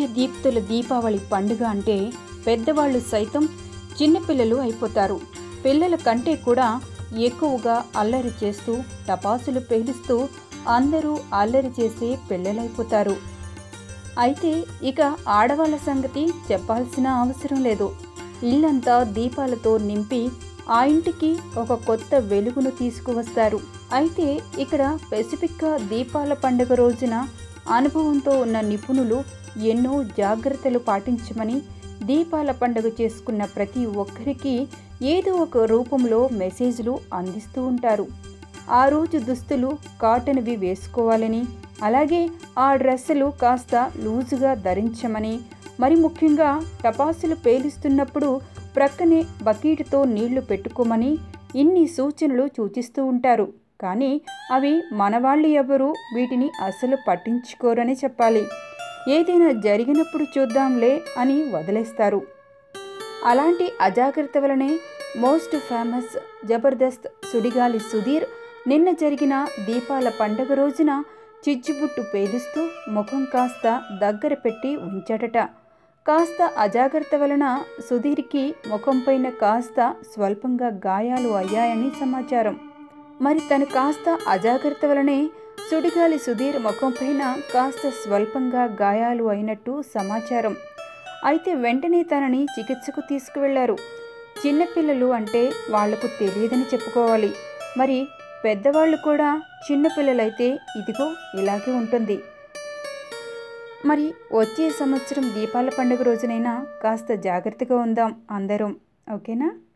దీప్తుల దీపావళి పండుగ అంటే పెద్దవాళ్ళు సైతం చిన్నపిల్లలు అయిపోతారు పిల్లల కంటే కూడా ఎక్కువగా అల్లరి చేస్తూ టపాసులు పేలుస్తూ అందరూ అల్లరి చేసే పిల్లలైపోతారు అయితే ఇక ఆడవాళ్ళ సంగతి చెప్పాల్సిన అవసరం లేదు ఇల్లంతా దీపాలతో నింపి ఆ ఇంటికి ఒక కొత్త వెలుగును తీసుకువస్తారు అయితే ఇక్కడ స్పెసిఫిక్గా దీపాల పండుగ రోజున అనుభవంతో ఉన్న నిపుణులు ఎన్నో జాగ్రత్తలు పాటించమని దీపాల పండుగ చేసుకున్న ప్రతి ఒక్కరికి ఏదో ఒక రూపంలో మెసేజ్లు అందిస్తూ ఉంటారు ఆ రోజు దుస్తులు కాటన్వి వేసుకోవాలని అలాగే ఆ డ్రెస్సులు కాస్త లూజుగా ధరించమని మరి ముఖ్యంగా టపాసులు పేలుస్తున్నప్పుడు ప్రక్కనే బకెట్తో నీళ్లు పెట్టుకోమని ఇన్ని సూచనలు సూచిస్తూ ఉంటారు కానీ అవి మనవాళ్ళు ఎవరు వీటిని అసలు పట్టించుకోరని చెప్పాలి ఏదైనా జరిగినప్పుడు చూద్దాంలే అని వదిలేస్తారు అలాంటి అజాగ్రత్త వలనే మోస్ట్ ఫేమస్ జబర్దస్త్ సుడిగాలి సుధీర్ నిన్న జరిగిన దీపాల పండగ రోజున చిచ్చుబుట్టు పేలుస్తూ ముఖం కాస్త దగ్గర పెట్టి ఉంచాడట కాస్త అజాగ్రత్త వలన సుధీర్కి ముఖంపైన కాస్త స్వల్పంగా గాయాలు అయ్యాయని సమాచారం మరి తను కాస్త అజాగ్రత్త వలనే సుడిగాలి సుధీర్ ముఖంపైన కాస్త స్వల్పంగా గాయాలు అయినట్టు సమాచారం అయితే వెంటనే తనని చికిత్సకు తీసుకువెళ్లారు చిన్నపిల్లలు అంటే వాళ్లకు తెలియదని చెప్పుకోవాలి మరి పెద్దవాళ్ళు కూడా చిన్నపిల్లలైతే ఇదిగో ఇలాగే ఉంటుంది మరి వచ్చే సంవత్సరం దీపాల పండుగ రోజునైనా కాస్త జాగ్రత్తగా ఉందాం అందరం ఓకేనా